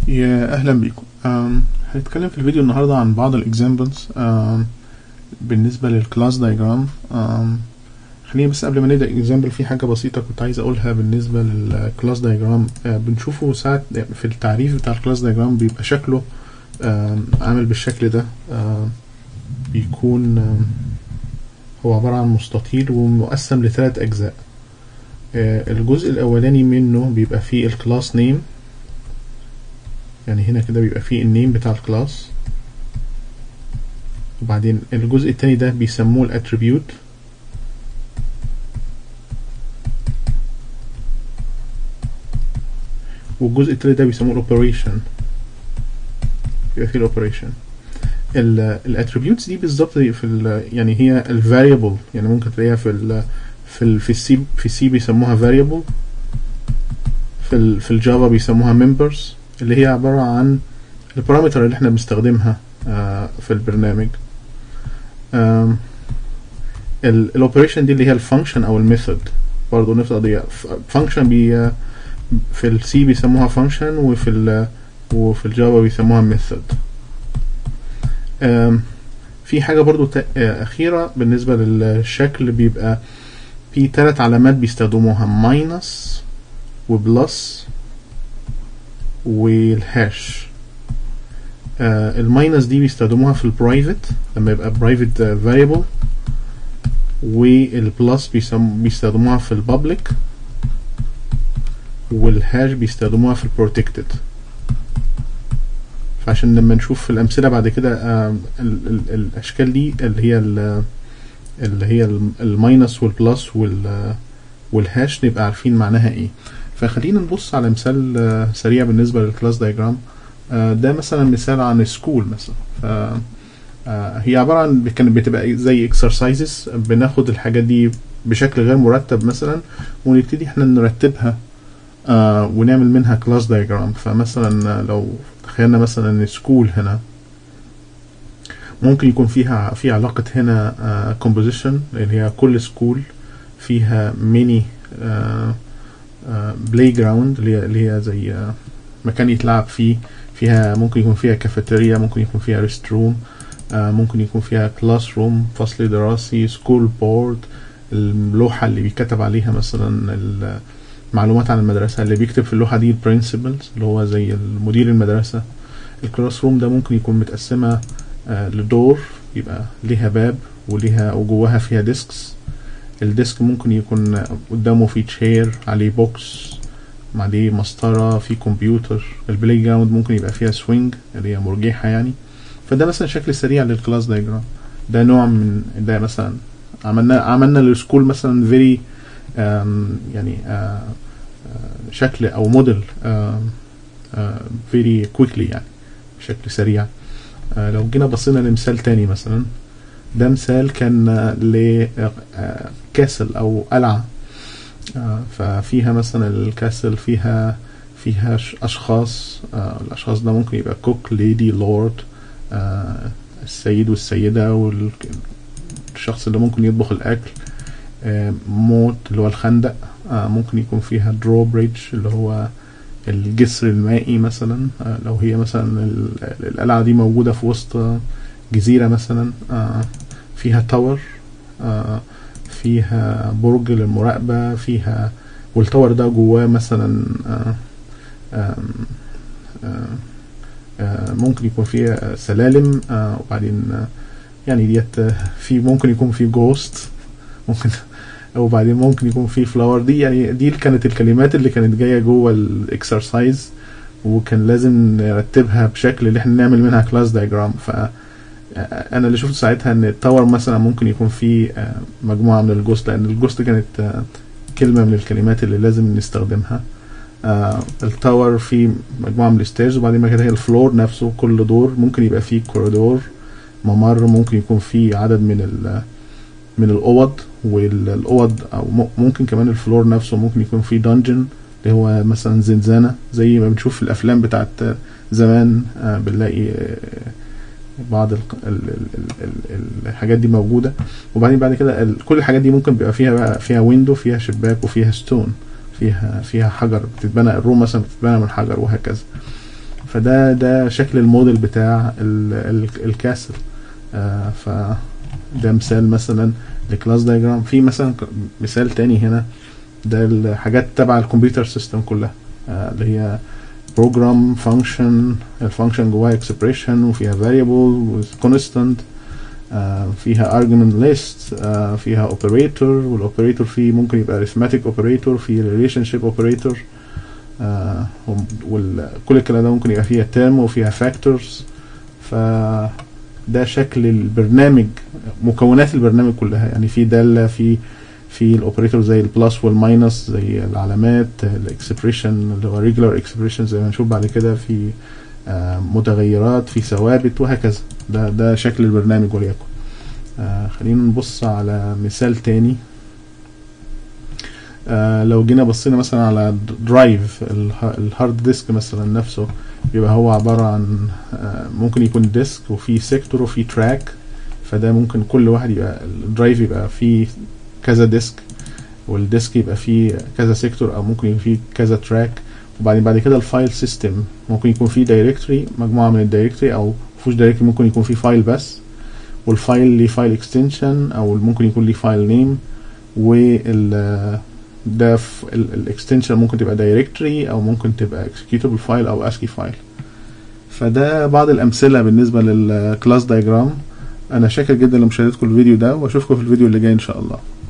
يا اهلا بيكم أم، هنتكلم في الفيديو النهارده عن بعض الاكزامبلز بالنسبه للكلاس دايجرام خليني بس قبل ما نبدا اكزامبل في حاجه بسيطه كنت عايز اقولها بالنسبه للكلاس دايجرام بنشوفه ساعات في التعريف بتاع الكلاس دايجرام بيبقى شكله آم، عامل بالشكل ده آم، بيكون آم، هو عباره عن مستطيل ومقسم لثلاث اجزاء آه، الجزء الاولاني منه بيبقى فيه الكلاس نيم يعني هنا كده بيبقى فيه النيم بتاع الكلاس وبعدين الجزء التاني ده بيسموه الاتريبيوت والجزء التالت ده بيسموه الاوبريشن يبقى فيه الاوبريشن الاتريبيوتس دي بالظبط في ال يعني هي الفاريبل يعني ممكن تلاقيها في ال في ال في السي في السي بيسموها فاريبل في ال في الجافا بيسموها ممبرز اللي هي عبارة عن البارامتر اللي احنا بنستخدمها آه، في البرنامج الاوبريشن دي اللي هي الفانكشن او الميثود برضه نفس القضية فانكشن بي في السي بيسموها فانكشن وفي ال وفي الجافا بيسموها ميثود في حاجة برضو تا- آه، أخيرة بالنسبة للشكل بيبقى في تلات علامات بيستخدموها ماينس وبلس والهاش آه الماينس دي بيستخدموها في البرايفت لما يبقى برايفت فاريبل والبلس بيسم- بيستخدموها في البابليك والهاش بيستخدموها في البروتكتد فعشان لما نشوف في الأمثلة بعد كده آه ال ال الأشكال دي اللي هي ال اللي هي الم- الماينس والبلس وال والهاش نبقى عارفين معناها ايه فخلينا نبص على مثال آه، سريع بالنسبة للكلاس دايجرام ده مثلا مثال عن سكول مثلا ف آه، هي عبارة عن كانت بتبقى زي اكسرسايزز بناخد الحاجات دي بشكل غير مرتب مثلا ونبتدي احنا نرتبها آه ونعمل منها كلاس دايجرام فمثلا آه، لو تخيلنا مثلا سكول هنا ممكن يكون فيها في علاقة هنا كومبوزيشن اللي هي كل سكول فيها ميني بلاي جراوند اللي هي اللي هي زي آه، مكان يتلعب فيه فيها ممكن يكون فيها كافيتيريا ممكن يكون فيها ريست روم ممكن يكون فيها كلاس روم فصل دراسي سكول بورد اللوحة اللي بيكتب عليها مثلا المعلومات عن المدرسة اللي بيكتب في اللوحة دي البرنسبلز اللي هو زي المدير المدرسة الكلاس روم ده ممكن يكون متقسمة آه، لدور يبقى ليها باب وليها وجواها فيها ديسكس الديسك ممكن يكون قدامه في تشير عليه بوكس عليه مسطرة في كمبيوتر البلاي جراوند ممكن يبقى فيها سوينج اللي هي مرجحة يعني فده مثلا شكل سريع للكلاس دايجرام ده نوع من ده مثلا عملنا عملنا للسكول مثلا فيري يعني آه، آه، شكل او موديل فيري كويكلي يعني بشكل سريع آه، لو جينا بصينا لمثال تاني مثلا ده مثال كان لكاسل او قلعة آه، ففيها مثلا الكاسل فيها فيها ش- اشخاص آه، الاشخاص ده ممكن يبقى كوك ليدي لورد آه، السيد والسيدة والشخص اللي ممكن يطبخ الاكل آه، موت اللي هو الخندق آه، ممكن يكون فيها درو بريدج اللي هو الجسر المائي مثلا آه، لو هي مثلا ال- القلعة دي موجودة في وسط جزيرة مثلا آه، فيها تاور آه، فيها برج للمراقبة فيها والتاور ده جواه مثلا آه، آم، آه، آه، ممكن يكون فيه سلالم آه، وبعدين آه، يعني ديت آه، في ممكن يكون في جوست ممكن وبعدين ممكن يكون في فلاور دي يعني دي كانت الكلمات اللي كانت جايه جوه الاكسرسايز وكان لازم نرتبها بشكل اللي احنا نعمل منها كلاس دايجرام ف انا اللي شفت ساعتها ان التاور مثلا ممكن يكون فيه آه، مجموعه من الجوست لان الجوست كانت آه، كلمه من الكلمات اللي لازم نستخدمها آه التاور فيه مجموعه من الستيرز وبعدين ما كده هي الفلور نفسه كل دور ممكن يبقى فيه كوريدور ممر ممكن يكون فيه عدد من ال من الاوض والاوض او م- ممكن كمان الفلور نفسه ممكن يكون فيه دنجن اللي هو مثلا زنزانه زي ما بنشوف في الافلام بتاعت زمان آه بنلاقي آه بعض ال ال ال ال ال الحاجات دي موجوده وبعدين بعد كده ال- كل الحاجات دي ممكن بيبقى فيها بقى فيها ويندو فيها شباك وفيها ستون فيها فيها حجر بتتبنى الروم مثلا بتتبنى من حجر وهكذا فده ده شكل الموديل بتاع ال- ال- الكاسل آه، ف ده مثال مثلا لكلاس دايجرام في مثلا ك- مثال تاني هنا ده الحاجات تبع الكمبيوتر سيستم كلها آه، اللي هي بروجرام فانكشن الفانكشن جواها اكسبريشن وفيها variable constant آه، فيها argument list آه، فيها operator والاوبريتور فيه ممكن يبقى arithmetic operator في relationship operator آه، هم- وال- كل الكلام ده ممكن يبقى فيها term وفيها factors فده شكل البرنامج مكونات البرنامج كلها يعني في دالة في في الاوبريتور زي البلس والماينس زي العلامات الاكسبريشن اللي هو ريجولار اكسبريشن زي ما نشوف بعد كده في آه، متغيرات في ثوابت وهكذا ده ده شكل البرنامج وليكن آه، خلينا نبص على مثال تاني آه، لو جينا بصينا مثلا على درايف اله- الهارد ديسك مثلا نفسه بيبقى هو عبارة عن آه، ممكن يكون ديسك وفيه سيكتور وفيه تراك فده ممكن كل واحد يبقى الدرايف يبقى فيه كذا ديسك والديسك يبقى فيه كذا سيكتور او ممكن يبقى فيه كذا تراك وبعدين بعد كده الفايل سيستم ممكن يكون فيه دايركتوري مجموعة من الدايركتوري او مفيهوش دايركتوري ممكن يكون فيه فايل بس والفايل ليه فايل اكستنشن او ممكن يكون ليه فايل نيم وال ده الاكستنشن ممكن تبقى دايركتوري او ممكن تبقى اكسكيوتبل فايل او اسكي فايل فده بعض الامثله بالنسبه للكلاس دايجرام انا شاكر جدا لمشاهدتكم الفيديو ده واشوفكم في الفيديو اللي جاي ان شاء الله